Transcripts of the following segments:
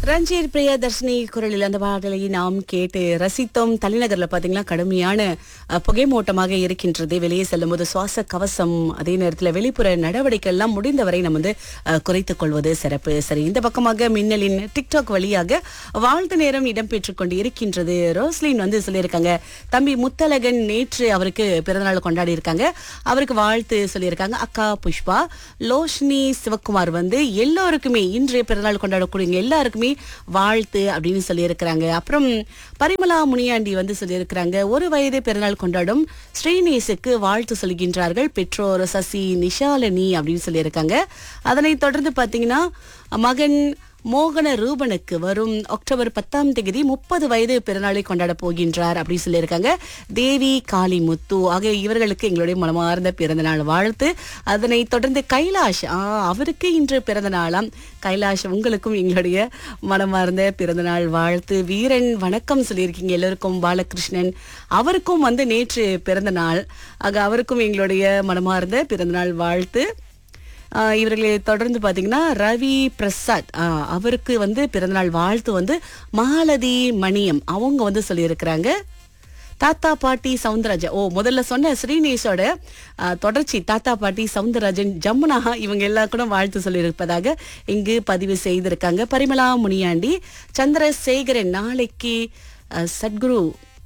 ரஞ்சித் பிரியதர்ஷினி குரலில் அந்த பாடலை நாம் கேட்டு ரசித்தோம் தலைநகர்ல பாத்தீங்கன்னா கடுமையான அஹ், புகைமூட்டமாக இருக்கின்றது வெளியே செல்லும் போது சுவாச கவசம் அதே நேரத்தில் வெளிப்புற நடவடிக்கை எல்லாம் முடிந்தவரை நம்ம வந்து அஹ், குறைத்துக் கொள்வது சிறப்பு சரி இந்த பக்கமாக மின்னலின் டிக்டாக் வழியாக வாழ்த்து நேரம் இடம்பெற்றுக் கொண்டு இருக்கின்றது ரோஸ்லின் வந்து சொல்லியிருக்காங்க தம்பி முத்தழகன் நேற்று அவருக்கு பிறந்தநாள் கொண்டாடி இருக்காங்க அவருக்கு வாழ்த்து சொல்லியிருக்காங்க அக்கா புஷ்பா லோஷ்னி சிவக்குமார் வந்து எல்லோருக்குமே இன்றைய பிறந்தநாள் கொண்டாடக்கூடிய எல்லாருக்குமே வாழ்த்து அப்படின்னு சொல்லியிருக்கிறாங்க அப்புறம் பரிமலா முனியாண்டி வந்து சொல்லியிருக்கிறாங்க ஒரு வயது பிறந்தநாள் கொண்டாடும் ஸ்ரீநேசுக்கு வாழ்த்து சொல்கின்றார்கள் பெற்றோர் சசி நிஷாலினி அப்படின்னு சொல்லியிருக்காங்க அதனைத் தொடர்ந்து பார்த்தீங்கன்னா மகன் மோகன ரூபனுக்கு வரும் அக்டோபர் பத்தாம் தேதி முப்பது வயது பிறநாளை கொண்டாட போகின்றார் அப்படின்னு சொல்லியிருக்காங்க தேவி காளிமுத்து ஆகிய இவர்களுக்கு எங்களுடைய மனமார்ந்த பிறந்த நாள் வாழ்த்து அதனைத் தொடர்ந்து கைலாஷ் ஆ, அவருக்கு இன்று பிறந்த நாளாம் கைலாஷ் உங்களுக்கும் எங்களுடைய மனமார்ந்த பிறந்த நாள் வாழ்த்து வீரன் வணக்கம் சொல்லியிருக்கீங்க எல்லோருக்கும் பாலகிருஷ்ணன் அவருக்கும் வந்து நேற்று பிறந்த நாள் ஆக அவருக்கும் எங்களுடைய மனமார்ந்த பிறந்த நாள் வாழ்த்து ஆஹ் இவர்களை தொடர்ந்து பார்த்தீங்கன்னா ரவி பிரசாத் ஆஹ் அவருக்கு வந்து பிறந்தநாள் வாழ்த்து வந்து மாலதி மணியம் அவங்க வந்து சொல்லியிருக்கிறாங்க தாத்தா பாட்டி சவுந்தரராஜன் ஓ முதல்ல சொன்ன ஸ்ரீநேஷோட ஆஹ், தொடர்ச்சி தாத்தா பாட்டி சவுந்தரராஜன் ஜமுனா இவங்க எல்லாம் கூட வாழ்த்து சொல்லியிருப்பதாக இங்கு பதிவு செய்திருக்காங்க பரிமளா முனியாண்டி சந்திரசேகரன் நாளைக்கு ஆஹ், சத்குரு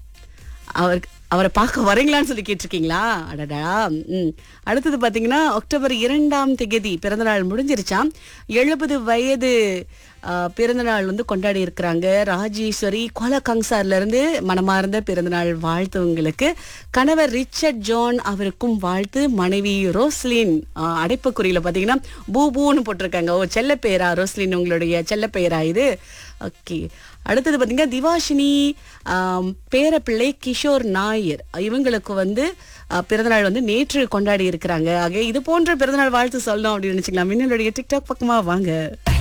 அவருக்கு அவரை பார்க்க வரீங்களான்னு சொல்லி கேட்டிருக்கீங்களா அடடா ம் அடுத்தது பார்த்தீங்கன்னா அக்டோபர் இரண்டாம் தேதி பிறந்தநாள் முடிஞ்சிருச்சாம் எழுபது வயது ஆ, பிறந்தநாள் வந்து கொண்டாடி இருக்கிறாங்க ராஜேஸ்வரி கோலகங்சார்ல இருந்து மனமார்ந்த பிறந்தநாள் வாழ்த்து உங்களுக்கு கணவர் ரிச்சர்ட் ஜான் அவருக்கும் வாழ்த்து மனைவி ரோஸ்லின் ஆ, அடைப்புக்குறியில பார்த்தீங்கன்னா பூபூன்னு போட்டிருக்காங்க ஓ செல்ல பேரா ரோஸ்லின் உங்களுடைய செல்ல பேரா இது ஓகே அடுத்தது பார்த்தீங்கன்னா திவாஷினி ஆம், பேரப்பிள்ளை கிஷோர் நாயர் இவங்களுக்கு வந்து ஆ, பிறந்தநாள் வந்து நேற்று கொண்டாடி இருக்கிறாங்க ஆக இது போன்ற பிறந்தநாள் வாழ்த்து சொல்லணும் அப்படின்னு நினைச்சுக்கலாம் மின்னலுடைய டிக்டாக் பக்கமா வாங்க